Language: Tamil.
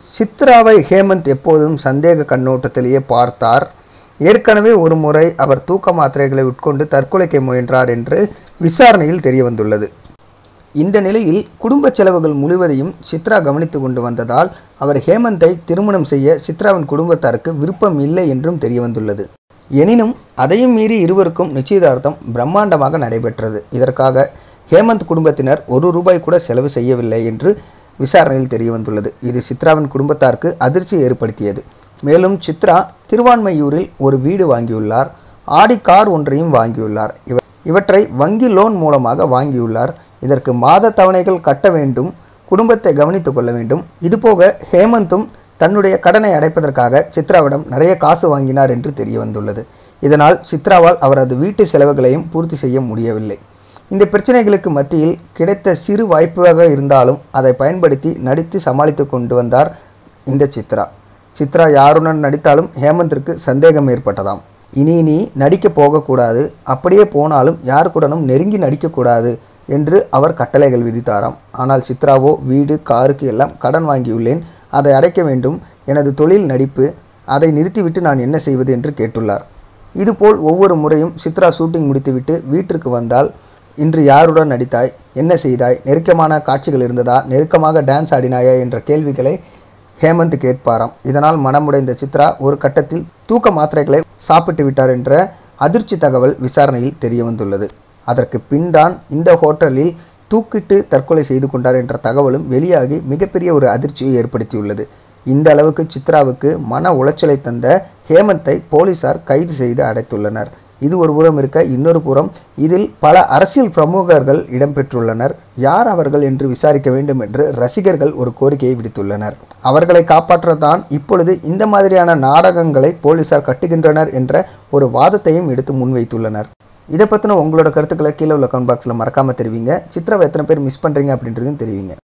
சித்ராவை ஹேமந்த் எப்போதும் சந்தேக கண்ணோட்டத்திலேயே பார்த்தார் ஏற்கனவே ஒரு முறை அவர் தூக்க மாத்திரைகளை உட்கொண்டு தற்கொலைக்கு முயன்றார் என்று விசாரணையில் தெரிய வந்துள்ளது இந்த நிலையில் குடும்ப செலவுகள் முழுவதையும் சித்ரா கவனித்து கொண்டு வந்ததால் அவர் ஹேமந்தை திருமணம் செய்ய சித்ராவின் குடும்பத்தாருக்கு விருப்பம் இல்லை என்றும் தெரிய வந்துள்ளது எனினும் அதையும் மீறி இருவருக்கும் நிச்சயதார்த்தம் பிரம்மாண்டமாக நடைபெற்றது இதற்காக ஹேமந்த் குடும்பத்தினர் ஒரு ரூபாய் கூட செலவு செய்யவில்லை என்று விசாரணையில் தெரிய வந்துள்ளது இது சித்ராவின் குடும்பத்தாருக்கு அதிர்ச்சி ஏற்படுத்தியது மேலும் சித்ரா திருவான்மையூரில் ஒரு வீடு வாங்கியுள்ளார் ஆடி கார் ஒன்றையும் வாங்கியுள்ளார் இவ இவற்றை வங்கி லோன் மூலமாக வாங்கியுள்ளார் இதற்கு மாத தவணைகள் கட்ட வேண்டும் குடும்பத்தை கவனித்துக் கொள்ள வேண்டும் இதுபோக ஹேமந்தும் தன்னுடைய கடனை அடைப்பதற்காக சித்ராவிடம் நிறைய காசு வாங்கினார் என்று தெரிய வந்துள்ளது இதனால் சித்ராவால் அவரது வீட்டு செலவுகளையும் பூர்த்தி செய்ய முடியவில்லை இந்த பிரச்சனைகளுக்கு மத்தியில் கிடைத்த சிறு வாய்ப்பாக இருந்தாலும் அதை பயன்படுத்தி நடித்து சமாளித்து கொண்டு வந்தார் இந்த சித்ரா சித்ரா யாருடன் நடித்தாலும் ஹேமந்திற்கு சந்தேகம் ஏற்பட்டதாம் இனி நீ நடிக்க போகக்கூடாது அப்படியே போனாலும் யாருக்குடனும் நெருங்கி நடிக்கக்கூடாது என்று அவர் கட்டளைகள் விதித்தாராம் ஆனால் சித்ராவோ வீடு காருக்கு எல்லாம் கடன் வாங்கியுள்ளேன் அதை அடைக்க வேண்டும் எனது தொழில் நடிப்பு அதை நிறுத்திவிட்டு நான் என்ன செய்வது என்று கேட்டுள்ளார் இதுபோல் ஒவ்வொரு முறையும் சித்ரா ஷூட்டிங் முடித்துவிட்டு வீட்டிற்கு வந்தால் இன்று யாருடன் நடித்தாய் என்ன செய்தாய் நெருக்கமான காட்சிகள் இருந்ததா நெருக்கமாக டான்ஸ் ஆடினாயா என்ற கேள்விகளை ஹேமந்த் கேட்பாராம் இதனால் மனமுடைந்த சித்ரா ஒரு கட்டத்தில் தூக்க மாத்திரைகளை சாப்பிட்டு விட்டார் என்ற அதிர்ச்சி தகவல் விசாரணையில் தெரிய வந்துள்ளது அதற்கு பின்தான் இந்த ஹோட்டலில் தூக்கிட்டு தற்கொலை செய்து கொண்டார் என்ற தகவலும் வெளியாகி மிகப்பெரிய ஒரு அதிர்ச்சியை ஏற்படுத்தியுள்ளது இந்த அளவுக்கு சித்ராவுக்கு மன உளைச்சலை தந்த ஹேமந்தை போலீசார் கைது செய்து அடைத்துள்ளனர் இது ஒரு புறம் இருக்க இன்னொரு புறம் இதில் பல அரசியல் பிரமுகர்கள் இடம்பெற்றுள்ளனர் யார் அவர்கள் என்று விசாரிக்க வேண்டும் என்று ரசிகர்கள் ஒரு கோரிக்கையை விடுத்துள்ளனர் அவர்களை காப்பாற்றத்தான் இப்பொழுது இந்த மாதிரியான நாடகங்களை போலீசார் கட்டுகின்றனர் என்ற ஒரு வாதத்தையும் எடுத்து முன்வைத்துள்ளனர் இதை பற்றின உங்களோட கருத்துக்களை கீழே உள்ள கமெண்ட் பாக்ஸில் மறக்காமல் தெரிவிங்க சித்ராவை எத்தனை பேர் மிஸ் பண்ணுறீங்க அப்படின்றதையும் தெரிவிங்க